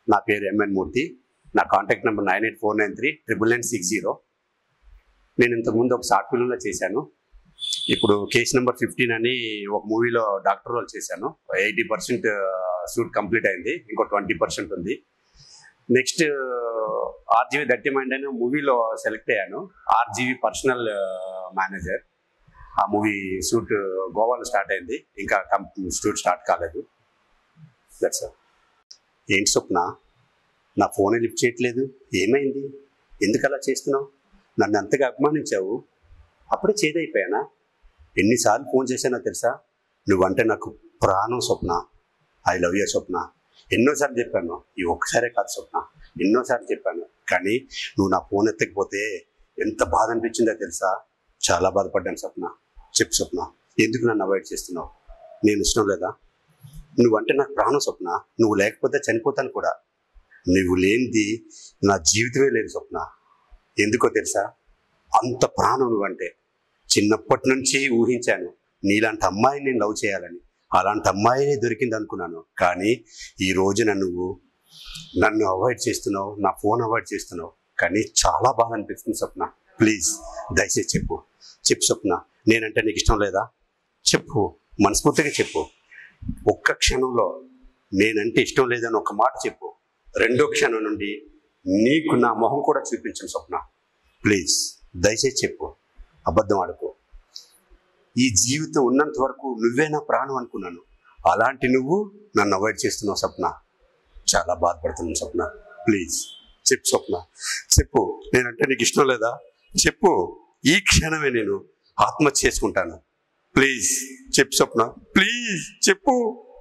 నా పేరు ఎంఎన్ మూర్తి నా contact number nine eight four nine three triple nine six zero నేను ఇంతకుముందు ఒక షార్ట్ ఫిల్మ్లో చేశాను ఇప్పుడు కేస్ నెంబర్ ఫిఫ్టీన్ అని ఒక మూవీలో డాక్టర్ రోల్ చేశాను ఎయిటీ పర్సెంట్ షూట్ కంప్లీట్ అయింది ఇంకో ట్వంటీ పర్సెంట్ ఉంది నెక్స్ట్ ఆర్జీవి దట్టి మైండ్ అనే మూవీలో సెలెక్ట్ అయ్యాను ఆర్జీవి పర్సనల్ మేనేజర్ ఆ మూవీ షూట్ గోవాలో స్టార్ట్ అయింది ఇంకా షూట్ స్టార్ట్ కాలేదు దట్స్ ఏంటి స్వప్న నా ఫోన్ లిఫ్ట్ చేయట్లేదు ఏమైంది ఎందుకు అలా చేస్తున్నావు నన్ను అంతగా అభిమానించావు అప్పుడే చేదైపోయానా ఎన్నిసార్లు ఫోన్ చేశానో తెలుసా నువ్వంటే నాకు ప్రాణం Swapna I love you Swapna ఎన్నోసార్లు చెప్పాను ఈ ఒక్కసారే కాదు స్వప్న ఎన్నోసార్లు చెప్పాను కానీ నువ్వు నా ఫోన్ ఎత్తకపోతే ఎంత బాధ అనిపించిందో తెలుసా చాలా బాధపడ్డాను స్వప్న చెప్పు స్వప్న ఎందుకు నన్ను అవాయిడ్ చేస్తున్నావు నేను ఇష్టం లేదా నువ్వంటే నాకు ప్రాణం స్వప్న నువ్వు లేకపోతే చనిపోతాను కూడా నువ్వు లేనిది నా జీవితమే లేదు స్వప్న ఎందుకో తెలుసా అంత ప్రాణం నువ్వంటే చిన్నప్పటి నుంచి ఊహించాను నీలాంటి అమ్మాయిని నేను లవ్ చేయాలని అలాంటి అమ్మాయినే దొరికింది అనుకున్నాను కానీ ఈ రోజున నువ్వు నన్ను అవాయిడ్ చేస్తున్నావు నా ఫోన్ అవాయిడ్ చేస్తున్నావు కానీ చాలా బాధ అనిపిస్తుంది స్వప్న ప్లీజ్ దయచేసి చెప్పు చెప్పు స్వప్న నేనంటే నీకు ఇష్టం లేదా చెప్పు మనస్ఫూర్తిగా చెప్పు ఒక్క క్షణంలో నేనంటే ఇష్టం లేదని ఒక మాట చెప్పు రెండో క్షణం నుండి నీకు నా మొహం కూడా చూపించను స్వప్న ప్లీజ్ దయచేసి చెప్పు అబద్ధం ఆడుకో ఈ జీవితం ఉన్నంత వరకు నువ్వే నా ప్రాణం అనుకున్నాను అలాంటి నువ్వు నన్ను అవాయిడ్ చేస్తున్నావు స్వప్న చాలా బాధపడుతున్నాను స్వప్న ప్లీజ్ చెప్పు స్వప్న చెప్పు నేనంటే నీకు ఇష్టం లేదా చెప్పు ఈ క్షణమే నేను ఆత్మహత్య చేసుకుంటాను ప్లీజ్ చెప్పు స్వప్న ప్లీజ్ చెప్పు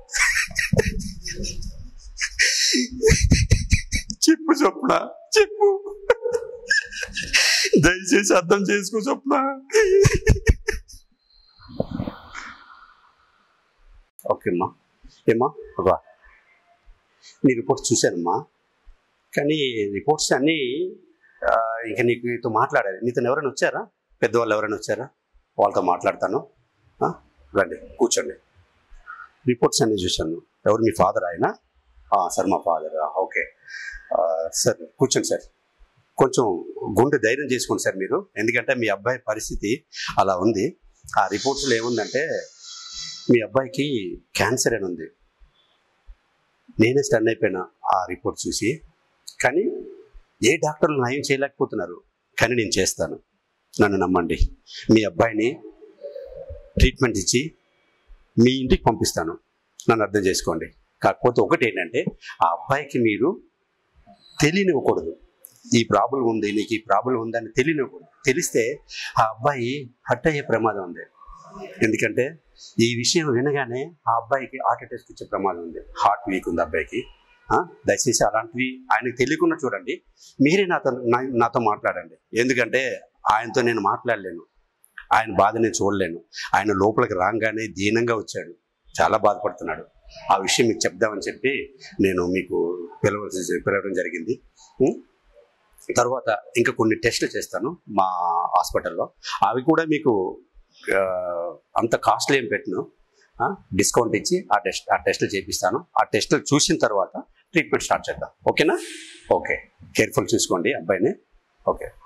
చెప్పు స్వప్న చెప్పు దయచేసి అర్థం చేసుకో స్వప్న ఓకే అమ్మా ఏమ్మా ఒక నీ రిపోర్ట్స్ చూశానమ్మా కానీ రిపోర్ట్స్ అన్నీ ఆ, ఇంకా నీకు నీతో మాట్లాడాలి నీతో ఎవరైనా వచ్చారా పెద్దవాళ్ళు ఎవరైనా వచ్చారా వాళ్ళతో మాట్లాడతాను ఆ, రండి కూర్చోండి రిపోర్ట్స్ అన్నీ చూశాను ఎవరు మీ ఫాదర్ ఆయన ఆ, సార్ మా ఫాదర్ ఓకే ఆ, సార్ కూర్చోండి సార్ కొంచెం గుండె ధైర్యం చేసుకోండి సార్ మీరు ఎందుకంటే మీ అబ్బాయి పరిస్థితి అలా ఉంది ఆ రిపోర్ట్స్లో ఏముందంటే మీ అబ్బాయికి క్యాన్సర్ అని ఉంది నేనే స్టన్ అయిపోయినా ఆ రిపోర్ట్ చూసి కానీ ఏ డాక్టర్లు నయం చేయలేకపోతున్నారు కానీ నేను చేస్తాను నన్ను నమ్మండి మీ అబ్బాయిని ట్రీట్మెంట్ ఇచ్చి మీ ఇంటికి పంపిస్తాను నన్ను అర్థం చేసుకోండి కాకపోతే ఒకటి ఏంటంటే ఆ అబ్బాయికి మీరు తెలియనివ్వకూడదు ఈ ప్రాబ్లం ఉంది నీకు ఈ ప్రాబ్లం ఉందని తెలియనివ్వకూడదు తెలిస్తే ఆ అబ్బాయి హట్ అయ్యే ప్రమాదం ఉంది ఎందుకంటే ఈ విషయం వినగానే ఆ అబ్బాయికి హార్ట్ అటాక్ వచ్చే ప్రమాదం ఉంది హార్ట్ వీక్ ఉంది అబ్బాయికి ఆ, దయచేసి అలాంటివి ఆయనకు తెలియకుండా చూడండి మీరే నాతో నా- నాతో మాట్లాడండి ఎందుకంటే ఆయనతో నేను మాట్లాడలేను ఆయన బాధ నేను చూడలేను ఆయన లోపలికి రాగానే దీనంగా వచ్చాడు చాలా బాధపడుతున్నాడు ఆ విషయం మీకు చెప్దామని చెప్పి నేను మీకు పిలవలసి పిలవడం జరిగింది ఉం? తర్వాత ఇంకా కొన్ని టెస్టులు చేస్తాను మా హాస్పిటల్లో అవి కూడా మీకు ఆ, అంత కాస్ట్లీ ఏం పెట్టను ఆ, డిస్కౌంట్ ఇచ్చి ఆ టెస్ట్ ఆ టెస్టులు చేపిస్తాను ఆ టెస్టులు చూసిన తర్వాత ట్రీట్మెంట్ స్టార్ట్ చేద్దాం ఓకేనా ఓకే కేర్ఫుల్ చూసుకోండి అబ్బాయిని ఓకే